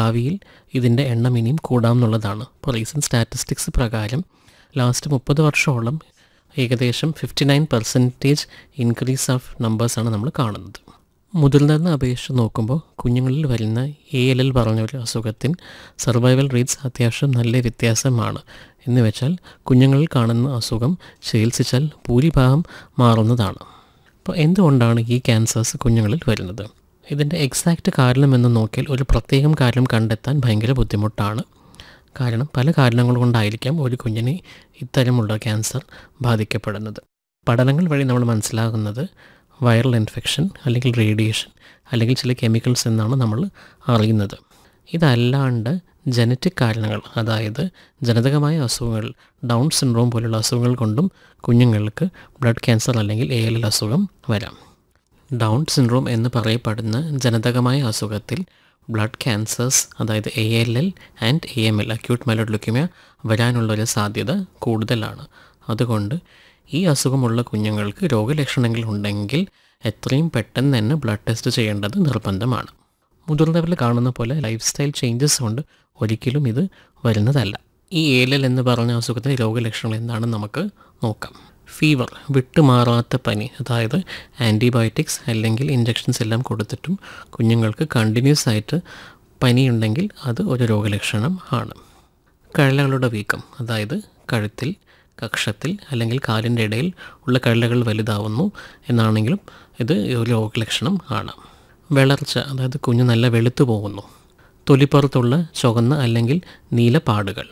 ഭാവിയിൽ ഇതിൻ്റെ എണ്ണം ഇനിയും കൂടാമെന്നുള്ളതാണ് ഇപ്പോൾ റീസെൻറ്റ് സ്റ്റാറ്റിസ്റ്റിക്സ് പ്രകാരം ലാസ്റ്റ് മുപ്പത് വർഷമോളം ഏകദേശം fifty nine percentage increase of നമ്പേഴ്സാണ് നമ്മൾ കാണുന്നത് മുതിർന്നതിനെ അപേക്ഷിച്ച് നോക്കുമ്പോൾ കുഞ്ഞുങ്ങളിൽ വരുന്ന എ എൽ എൽ പറഞ്ഞ ഒരു അസുഖത്തിന് സർവൈവൽ റേറ്റ്സ് അത്യാവശ്യം നല്ല വ്യത്യാസമാണ് എന്ന് വെച്ചാൽ കുഞ്ഞുങ്ങളിൽ കാണുന്ന അസുഖം ചികിത്സിച്ചാൽ ഭൂരിഭാഗം മാറുന്നതാണ് അപ്പോൾ എന്തുകൊണ്ടാണ് ഈ ക്യാൻസേഴ്സ് കുഞ്ഞുങ്ങളിൽ വരുന്നത് ഇതിൻ്റെ എക്സാക്റ്റ് കാരണം എന്ന് നോക്കിയാൽ ഒരു പ്രത്യേകം കാരണം കണ്ടെത്താൻ ഭയങ്കര ബുദ്ധിമുട്ടാണ് കാരണം പല കാരണങ്ങൾ കൊണ്ടായിരിക്കാം ഒരു കുഞ്ഞിനെ ഇത്തരമുള്ള ക്യാൻസർ ബാധിക്കപ്പെടുന്നത് പഠനങ്ങൾ വഴി നമ്മൾ മനസ്സിലാകുന്നത് വൈറൽ ഇൻഫെക്ഷൻ അല്ലെങ്കിൽ റേഡിയേഷൻ അല്ലെങ്കിൽ ചില കെമിക്കൽസ് എന്നാണ് നമ്മൾ അറിയുന്നത് ഇതല്ലാണ്ട് ജനറ്റിക് കാരണങ്ങൾ അതായത് ജനിതകമായ അസുഖങ്ങൾ ഡൗൺ സിൻഡ്രോം പോലുള്ള അസുഖങ്ങൾ കൊണ്ടും കുഞ്ഞുങ്ങൾക്ക് ബ്ലഡ് ക്യാൻസർ അല്ലെങ്കിൽ എ എൽ എൽ അസുഖം വരാം ഡൗൺ സിൻഡ്രോം എന്ന് പറയപ്പെടുന്ന ജനിതകമായ അസുഖത്തിൽ ബ്ലഡ് ക്യാൻസേഴ്സ് അതായത് A L L and A M L acute myeloid leukaemia വരാനുള്ളൊരു സാധ്യത കൂടുതലാണ് അതുകൊണ്ട് ഈ അസുഖമുള്ള കുഞ്ഞുങ്ങൾക്ക് രോഗലക്ഷണങ്ങൾ ഉണ്ടെങ്കിൽ എത്രയും പെട്ടെന്ന് തന്നെ ബ്ലഡ് ടെസ്റ്റ് ചെയ്യേണ്ടത് നിർബന്ധമാണ് മുതിർന്നവരിൽ കാണുന്ന പോലെ ലൈഫ് സ്റ്റൈൽ ചേഞ്ചസ് കൊണ്ട് ഒരിക്കലും ഇത് വരുന്നതല്ല ഈ ഏലൽ എന്ന് പറഞ്ഞ അസുഖത്തിൻ്റെ രോഗലക്ഷണങ്ങൾ എന്താണെന്ന് നമുക്ക് നോക്കാം ഫീവർ വിട്ടുമാറാത്ത പനി അതായത് ആൻറ്റിബയോട്ടിക്സ് അല്ലെങ്കിൽ ഇഞ്ചക്ഷൻസ് എല്ലാം കൊടുത്തിട്ടും കുഞ്ഞുങ്ങൾക്ക് കണ്ടിന്യൂസ് ആയിട്ട് പനിയുണ്ടെങ്കിൽ അത് ഒരു രോഗലക്ഷണം ആണ് കഴലകളുടെ വീക്കം അതായത് കഴുത്തിൽ കക്ഷത്തിൽ അല്ലെങ്കിൽ കാലിൻ്റെ ഇടയിൽ ഉള്ള കഴലകൾ വലുതാവുന്നു എന്നാണെങ്കിലും ഇത് ഒരു രോഗലക്ഷണം ആണ് വിളർച്ച അതായത് കുഞ്ഞ് നല്ല വെളുത്തു പോകുന്നു തൊലിപ്പുറത്തുള്ള ചുവന്ന അല്ലെങ്കിൽ നീല പാടുകൾ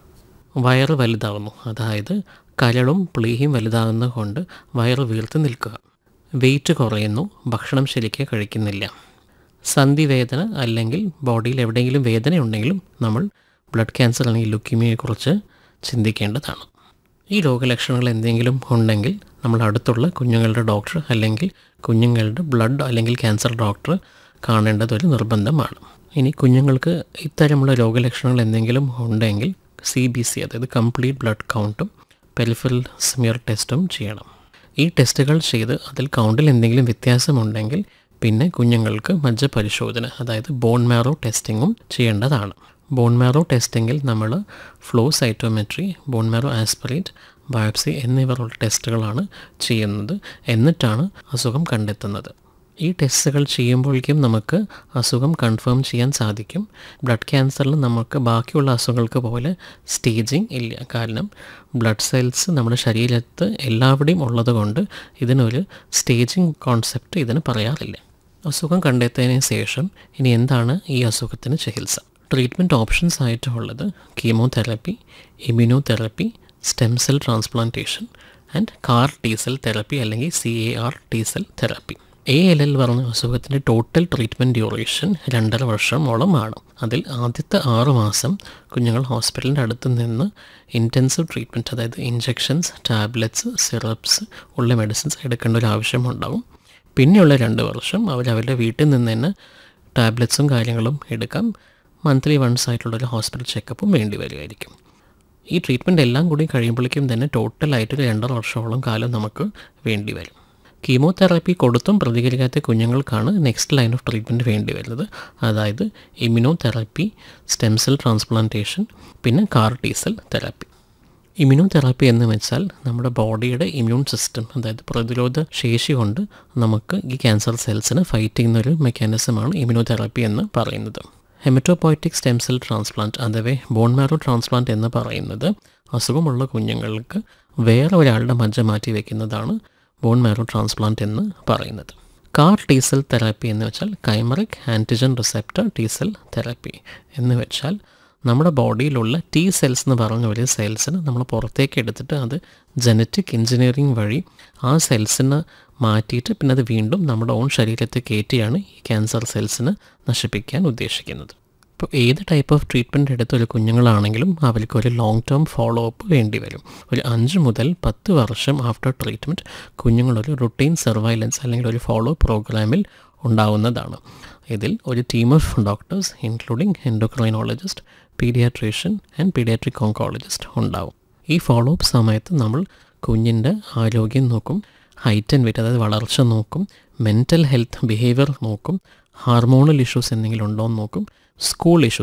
വയറ് വലുതാവുന്നു അതായത് കരളും പ്ലീഹയും വലുതാകുന്നത് കൊണ്ട് വയറ് വീർത്ത് നിൽക്കുക വെയിറ്റ് കുറയുന്നു ഭക്ഷണം ശരിക്ക് കഴിക്കുന്നില്ല സന്ധിവേദന അല്ലെങ്കിൽ ബോഡിയിൽ എവിടെയെങ്കിലും വേദന ഉണ്ടെങ്കിലും നമ്മൾ ബ്ലഡ് ക്യാൻസർ അല്ലെങ്കിൽ ലുക്കീമിയയെക്കുറിച്ച് ചിന്തിക്കേണ്ടതാണ് ഈ രോഗലക്ഷണങ്ങൾ എന്തെങ്കിലും ഉണ്ടെങ്കിൽ നമ്മൾ അടുത്തുള്ള കുഞ്ഞുങ്ങളുടെ ഡോക്ടർ അല്ലെങ്കിൽ കുഞ്ഞുങ്ങളുടെ ബ്ലഡ് അല്ലെങ്കിൽ ക്യാൻസർ ഡോക്ടർ കാണേണ്ടത് ഒരു നിർബന്ധമാണ് ഇനി കുഞ്ഞുങ്ങൾക്ക് ഇത്തരമുള്ള രോഗലക്ഷണങ്ങൾ എന്തെങ്കിലും ഉണ്ടെങ്കിൽ സി ബി സി അതായത് കംപ്ലീറ്റ് ബ്ലഡ് കൗണ്ടും പെരിഫറൽ സ്മിയർ ടെസ്റ്റും ചെയ്യണം ഈ ടെസ്റ്റുകൾ ചെയ്ത് അതിൽ കൗണ്ടിൽ എന്തെങ്കിലും വ്യത്യാസമുണ്ടെങ്കിൽ പിന്നെ കുഞ്ഞുങ്ങൾക്ക് മജ്ജ പരിശോധന അതായത് ബോൺ മാറോ ടെസ്റ്റിങ്ങും ചെയ്യേണ്ടതാണ് ബോൺ മാറോ ടെസ്റ്റിങ്ങിൽ നമ്മൾ flow cytometry bone marrow aspirate biopsy എന്നിവയുള്ള ടെസ്റ്റുകളാണ് ചെയ്യുന്നത് എന്നിട്ടാണ് അസുഖം കണ്ടെത്തുന്നത് ഈ ടെസ്റ്റുകൾ ചെയ്യുമ്പോഴേക്കും നമുക്ക് അസുഖം കൺഫേം ചെയ്യാൻ സാധിക്കും ബ്ലഡ് ക്യാൻസറിൽ നമുക്ക് ബാക്കിയുള്ള അസുഖങ്ങൾക്ക് പോലെ സ്റ്റേജിങ് ഇല്ല കാരണം ബ്ലഡ് സെൽസ് നമ്മുടെ ശരീരത്ത് എല്ലാവിടെയും ഉള്ളതുകൊണ്ട് ഇതിനൊരു സ്റ്റേജിങ് കോൺസെപ്റ്റ് ഇതിന് പറയാറില്ല അസുഖം കണ്ടെത്തിയതിന് ശേഷം ഇനി എന്താണ് ഈ അസുഖത്തിന് ചികിത്സ ട്രീറ്റ്മെൻറ്റ് ഓപ്ഷൻസ് ആയിട്ടുള്ളത് chemotherapy immunotherapy stem cell transplantation and CAR T cell therapy അല്ലെങ്കിൽ C A R T cell therapy A L L പറഞ്ഞ അസുഖത്തിൻ്റെ ടോട്ടൽ ട്രീറ്റ്മെൻറ്റ് ഡ്യൂറേഷൻ രണ്ടര വർഷമോളമാണ് അതിൽ ആദ്യത്തെ ആറ് മാസം കുഞ്ഞുങ്ങൾ ഹോസ്പിറ്റലിൻ്റെ അടുത്ത് നിന്ന് ഇൻറ്റൻസീവ് ട്രീറ്റ്മെൻറ്റ് അതായത് ഇഞ്ചെക്ഷൻസ് ടാബ്ലറ്റ്സ് സിറപ്സ് ഉള്ള മെഡിസിൻസ് എടുക്കേണ്ട ഒരു ആവശ്യമുണ്ടാകും പിന്നെയുള്ള രണ്ട് വർഷം അവർ അവരുടെ വീട്ടിൽ നിന്ന് തന്നെ ടാബ്ലറ്റ്സും കാര്യങ്ങളും എടുക്കാം മന്ത്ലി വൺസ് ആയിട്ടുള്ളൊരു ഹോസ്പിറ്റൽ ചെക്കപ്പും വേണ്ടി വരുമായിരിക്കും ഈ ട്രീറ്റ്മെൻറ്റ് എല്ലാം കൂടി കഴിയുമ്പോഴേക്കും തന്നെ ടോട്ടലായിട്ടൊരു രണ്ടര വർഷത്തോളം കാലം നമുക്ക് വേണ്ടി വരും കീമോതെറാപ്പി കൊടുത്തും പ്രതികരിക്കാത്ത കുഞ്ഞുങ്ങൾക്കാണ് നെക്സ്റ്റ് ലൈൻ ഓഫ് ട്രീറ്റ്മെൻറ്റ് വേണ്ടി വരുന്നത് അതായത് ഇമ്മ്യൂണോതെറാപ്പി സ്റ്റെം സെൽ ട്രാൻസ്പ്ലാന്റേഷൻ പിന്നെ CAR T cell therapy immunotherapy എന്ന് വെച്ചാൽ നമ്മുടെ ബോഡിയുടെ ഇമ്മ്യൂൺ സിസ്റ്റം അതായത് പ്രതിരോധ ശേഷി കൊണ്ട് നമുക്ക് ഈ ക്യാൻസർ സെൽസിനെ ഫൈറ്റ് ചെയ്യുന്ന ഒരു മെക്കാനിസമാണ് ഇമ്മ്യൂണോതെറാപ്പി എന്ന് പറയുന്നത് ഹെമറ്റോപോയറ്റിക് സ്റ്റെം സെൽ ട്രാൻസ്പ്ലാന്റ് അഥവാ ബോൺ മാരോ ട്രാൻസ്പ്ലാന്റ് എന്ന് പറയുന്നത് അസുഖമുള്ള കുഞ്ഞുങ്ങൾക്ക് വേറെ ഒരാളുടെ മജ്ജ മാറ്റി വയ്ക്കുന്നതാണ് ബോൺ മാരോ ട്രാൻസ്പ്ലാന്റ് എന്ന് പറയുന്നത് കാർ ടി സെൽ തെറാപ്പി എന്ന് വെച്ചാൽ chimeric antigen receptor T cell therapy എന്ന് വെച്ചാൽ നമ്മുടെ ബോഡിയിലുള്ള ടി സെൽസ് എന്ന് പറഞ്ഞ ഒരു സെൽസിന് നമ്മൾ പുറത്തേക്ക് എടുത്തിട്ട് അത് ജനറ്റിക് എഞ്ചിനീയറിംഗ് വഴി ആ സെൽസിന് മാറ്റിയിട്ട് പിന്നെ അത് വീണ്ടും നമ്മുടെ ഓൺ ശരീരത്തിൽ കയറ്റിയാണ് ഈ ക്യാൻസർ സെൽസിന് നശിപ്പിക്കാൻ ഉദ്ദേശിക്കുന്നത് ഇപ്പോൾ ഏത് ടൈപ്പ് ഓഫ് ട്രീറ്റ്മെൻറ്റ് എടുത്ത ഒരു കുഞ്ഞുങ്ങളാണെങ്കിലും അവർക്ക് ഒരു ലോങ് ടേം ഫോളോ അപ്പ് വേണ്ടി വരും ഒരു അഞ്ച് മുതൽ പത്ത് വർഷം ആഫ്റ്റർ ട്രീറ്റ്മെൻറ്റ് കുഞ്ഞുങ്ങളൊരു റുട്ടീൻ സർവൈലൻസ് അല്ലെങ്കിൽ ഒരു ഫോളോ പ്രോഗ്രാമിൽ ഉണ്ടാവുന്നതാണ് ഇതിൽ ഒരു team of doctors including endocrinologist paediatrician and paediatric oncologist ഉണ്ടാവും ഈ ഫോളോ അപ്പ് സമയത്ത് നമ്മൾ കുഞ്ഞിൻ്റെ ആരോഗ്യം നോക്കും ഹൈറ്റ് ആൻഡ് വെയിറ്റ് അതായത് വളർച്ച നോക്കും മെൻറ്റൽ ഹെൽത്ത് ബിഹേവിയർ നോക്കും ഹാർമോണൽ ഇഷ്യൂസ് എന്തെങ്കിലും ഉണ്ടോ എന്ന് നോക്കും സ്കൂൾ ഇഷ്യൂസ്